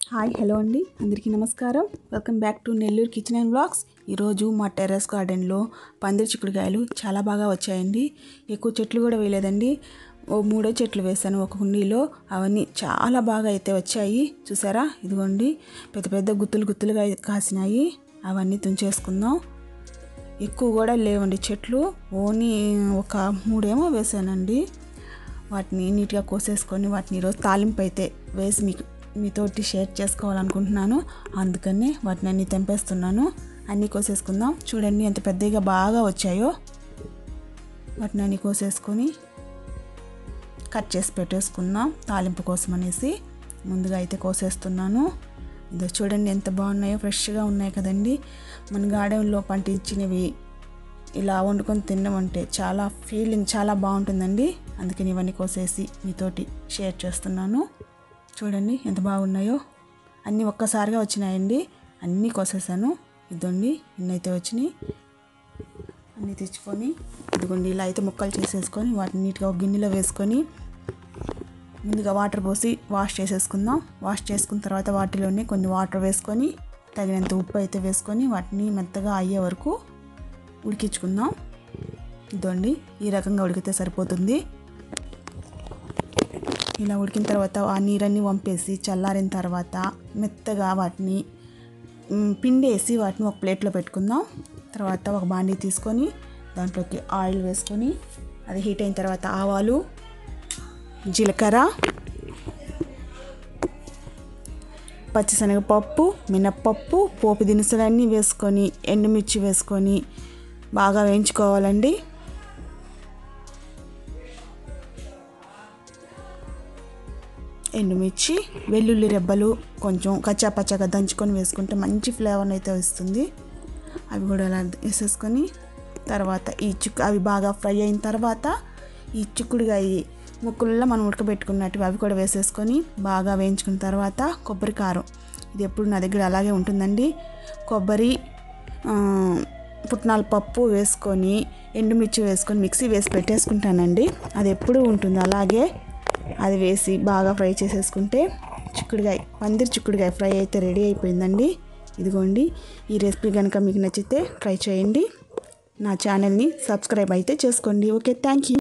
hi hello అండి అందరికీ నమస్కారం welcome back to Nellore kitchen and blogs ఈరోజు మా టెర్రస్ గార్డెన్లో పందిరి చిక్కుడుకాయలు చాలా బాగా వచ్చాయండి ఎక్కువ చెట్లు కూడా వేయలేదండి ఓ మూడో చెట్లు వేసాను ఒక కుండీలో అవన్నీ చాలా బాగా అయితే వచ్చాయి చూసారా ఇదిగోండి పెద్ద పెద్ద గుత్తులు గుత్తులుగా కాసినాయి అవన్నీ తుంచేసుకుందాం ఎక్కువ కూడా లేవండి చెట్లు ఓన్లీ ఒక మూడేమో వేసానండి వాటిని నీట్గా కోసేసుకొని వాటిని ఈరోజు తాలింపు అయితే వేసి మీకు మీతోటి షేర్ చేసుకోవాలనుకుంటున్నాను అందుకనే వాటిని అన్ని తెంపేస్తున్నాను అన్నీ కోసేసుకుందాం చూడండి ఎంత పెద్దగా బాగా వచ్చాయో వాటిని అన్ని కోసేసుకొని కట్ చేసి పెట్టేసుకుందాం తాలింపు కోసం అనేసి ముందుగా అయితే కోసేస్తున్నాను ఇదో చూడండి ఎంత బాగున్నాయో ఫ్రెష్గా ఉన్నాయి కదండి మన గార్డెన్లో పండించినవి ఇలా వండుకొని తినడం అంటే చాలా ఫీలింగ్ చాలా బాగుంటుందండి అందుకని ఇవన్నీ కోసేసి మీతోటి షేర్ చేస్తున్నాను చూడండి ఎంత బాగున్నాయో అన్నీ ఒక్కసారిగా వచ్చినాయండి అన్నీ కోసేసాను ఇదండి ఇన్నైతే వచ్చినాయి అన్నీ తెచ్చుకొని ఇదిగోండి ఇలా అయితే ముక్కలు చేసేసుకొని వాటిని నీట్గా ఒక గిన్నెలో వేసుకొని ముందుగా వాటర్ పోసి వాష్ చేసేసుకుందాం వాష్ చేసుకున్న తర్వాత వాటిలోనే కొన్ని వాటర్ వేసుకొని తగినంత ఉప్పు అయితే వేసుకొని వాటిని మెత్తగా అయ్యే వరకు ఉడికించుకుందాం ఇదండి ఈ రకంగా ఉడికితే సరిపోతుంది ఇలా ఉడికిన తర్వాత ఆ నీరన్నీ వంపేసి చల్లారిన తర్వాత మెత్తగా వాటిని మ్, పిండేసి వాటిని ఒక ప్లేట్లో పెట్టుకుందాం తర్వాత ఒక బాండీ తీసుకొని దాంట్లోకి ఆయిల్ వేసుకొని అది హీట్ అయిన తర్వాత ఆవాలు జీలకర్ర పచ్చిశనగపప్పు మినప్పప్పు పోపు దినుసులన్నీ వేసుకొని ఎండుమిర్చి వేసుకొని బాగా వేయించుకోవాలండి ఎండుమిర్చి వెల్లుల్లి రెబ్బలు కొంచెం కచ్చా పచ్చగా దంచుకొని వేసుకుంటే మంచి ఫ్లేవర్ అయితే వస్తుంది అవి కూడా అలా వేసేసుకొని తర్వాత ఈ చిక్కు అవి బాగా ఫ్రై అయిన తర్వాత ఈ చిక్కుడుగాయ ముక్కల్లో మనం ఉడకబెట్టుకున్నట్టు అవి కూడా వేసేసుకొని బాగా వేయించుకున్న తర్వాత కొబ్బరి కారం ఇది ఎప్పుడు నా దగ్గర అలాగే ఉంటుందండి కొబ్బరి ఆ, పుట్నాల పప్పు వేసుకొని ఎండుమిర్చి వేసుకొని మిక్సీ వేసి పెట్టేసుకుంటానండి అది ఎప్పుడూ ఉంటుంది అలాగే అది వేసి బాగా ఫ్రై చేసేసుకుంటే చిక్కుడుగాయ పందిరి చిక్కుడుగాయ ఫ్రై అయితే రెడీ అయిపోయిందండి ఇదిగోండి ఈ రెసిపీ కనుక మీకు నచ్చితే ట్రై చేయండి నా ఛానల్ని సబ్స్క్రైబ్ అయితే చేసుకోండి ఓకే థ్యాంక్ యూ